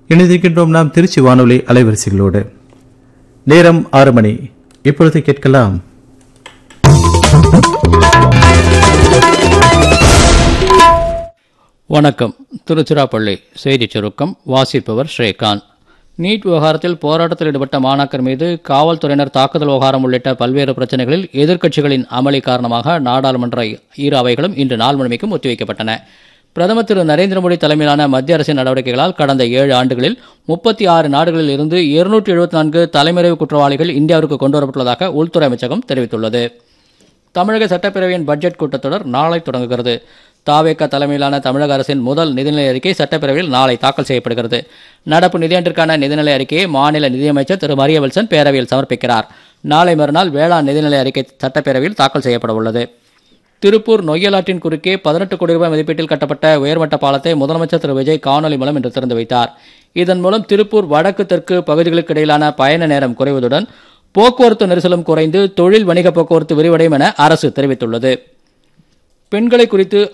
இணைந்திருக்கின்றோம் நாம் திருச்சி வானொலி அலைவரிசைகளோடு நேரம் ஆறு மணி இப்பொழுது கேட்கலாம் வணக்கம் திருச்சிராப்பள்ளி செய்திச் சுருக்கம் வாசிப்பவர் ஸ்ரீகாந்த் நீட் விவகாரத்தில் போராட்டத்தில் ஈடுபட்ட மாணாக்கர் மீது காவல்துறையினர் தாக்குதல் விவகாரம் உள்ளிட்ட பல்வேறு பிரச்சனைகளில் எதிர்க்கட்சிகளின் அமளி காரணமாக நாடாளுமன்ற இரு அவைகளும் இன்று நாள் முழுமைக்கும் ஒத்திவைக்கப்பட்டன பிரதமர் திரு நரேந்திர மோடி தலைமையிலான மத்திய அரசின் நடவடிக்கைகளால் கடந்த ஏழு ஆண்டுகளில் முப்பத்தி ஆறு நாடுகளில் இருந்து இருநூற்றி எழுபத்தி நான்கு தலைமறைவு குற்றவாளிகள் இந்தியாவிற்கு கொண்டுவரப்பட்டுள்ளதாக உள்துறை அமைச்சகம் தெரிவித்துள்ளது தமிழக சட்டப்பேரவையின் பட்ஜெட் கூட்டத்தொடர் நாளை தொடங்குகிறது தாவேக தலைமையிலான தமிழக அரசின் முதல் நிதிநிலை அறிக்கை சட்டப்பேரவையில் நாளை தாக்கல் செய்யப்படுகிறது நடப்பு நிதியாண்டிற்கான நிதிநிலை அறிக்கையை மாநில நிதியமைச்சர் திரு மரிய வில்சன் பேரவையில் சமர்ப்பிக்கிறார் நாளை மறுநாள் வேளாண் நிதிநிலை அறிக்கை சட்டப்பேரவையில் தாக்கல் செய்யப்பட உள்ளது திருப்பூர் நொய்யலாற்றின் குறுக்கே பதினெட்டு கோடி ரூபாய் மதிப்பீட்டில் கட்டப்பட்ட உயர்மட்ட பாலத்தை முதலமைச்சர் திரு விஜய் காணொலி மூலம் இன்று திறந்து வைத்தார் இதன் மூலம் திருப்பூர் வடக்கு தெற்கு பகுதிகளுக்கு இடையிலான பயண நேரம் குறைவதுடன் போக்குவரத்து நெரிசலும் குறைந்து தொழில் வணிக போக்குவரத்து விரிவடையும் என அரசு தெரிவித்துள்ளது பெண்களை குறித்து